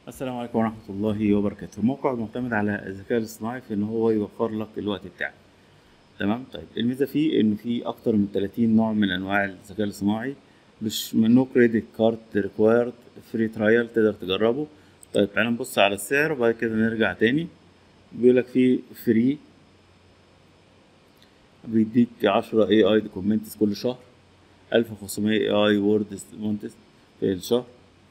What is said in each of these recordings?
السلام عليكم ورحمة الله وبركاته الموقع معتمد على الذكاء الاصطناعي في ان هو يوفر لك الوقت بتاعك تمام طيب الميزة فيه ان في اكتر من 30 نوع من انواع الذكاء الاصطناعي مش منه كريدت كارد ريكوايرد فري ترايل تقدر تجربه طيب تعالى نبص على السعر وبعد كده نرجع تاني بيقول لك فيه فري بيديك 10 اي اي كومنتس كل شهر 1500 اي اي وورد مونتس في الشهر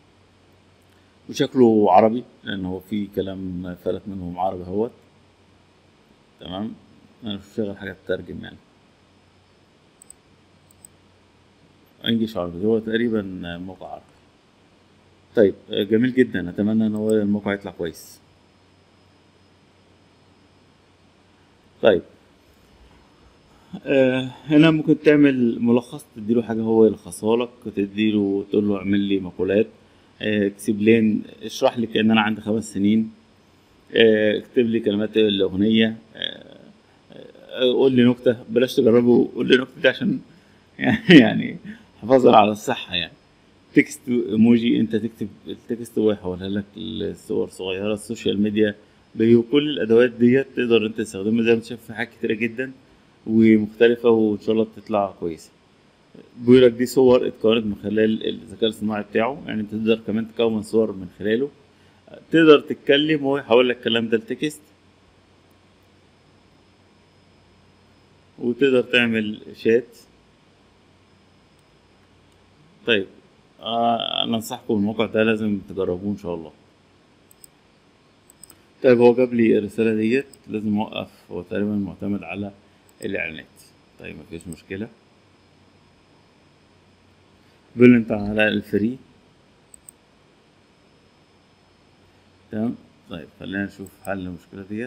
وشكله عربي لان هو في كلام فلت منهم عربي اهوت تمام انا مش شغال حاجه تترجم يعني انجلش عربي هو تقريبا موقع عربي طيب جميل جدا اتمنى ان هو الموقع يطلع كويس طيب آه هنا ممكن تعمل ملخص تديله حاجه هو يلخصها لك تديله تقول له اعمل لي مقولات اكسبلين اشرح لي كان انا عندي خمس سنين اكتب لي كلمات الاغنيه قول لي نكته بلاش تجربه قول لي نكته دي عشان يعني حفاظا على الصحه يعني تكست ايموجي انت تكتب التكست ويحولها لك الصور صغيره السوشيال ميديا بكل الادوات ديت تقدر انت تستخدمها زي ما انت شايف في حاجات كتيره جدا ومختلفه وان شاء الله تطلع كويسه بيقول لك دي صور اتكونت من خلال الذكاء الصناعي بتاعه يعني انت تقدر كمان تكون صور من خلاله تقدر تتكلم وهو يحول لك الكلام ده لتكست وتقدر تعمل شات طيب آه انا انصحكم الموقع ده لازم تجربوه ان شاء الله طيب هو جاب لي الرسالة ديت لازم اوقف هو تقريبا معتمد على الاعلانات طيب مفيش مشكلة بيقول انت على الفري تمام طيب خلينا نشوف حل المشكلة ديت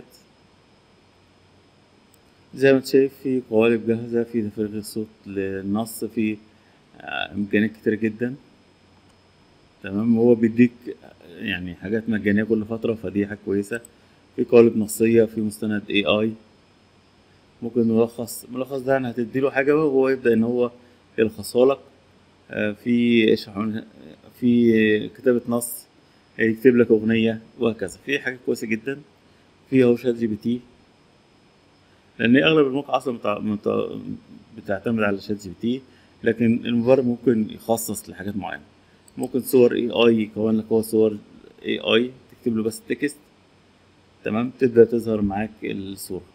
زي ما انت شايف في قوالب جاهزة في تفريغ الصوت للنص في امكانيات كتير جدا تمام هو بيديك يعني حاجات مجانية كل فترة فدي حاجة كويسة في قوالب نصية في مستند اي اي ممكن ملخص ملخص ده يعني هتديله حاجة وهو يبدأ ان هو يلخصها لك في في كتابة نص يكتب لك أغنية وهكذا في حاجة كويسة جدا في اهو شات جي بي تي لأن أغلب المواقع أصلا بتعتمد على شات جي بي تي لكن المبرمج ممكن يخصص لحاجات معينة ممكن صور اي اي يكون لك هو صور اي اي تكتب له بس تكست تمام تبدأ تظهر معاك الصورة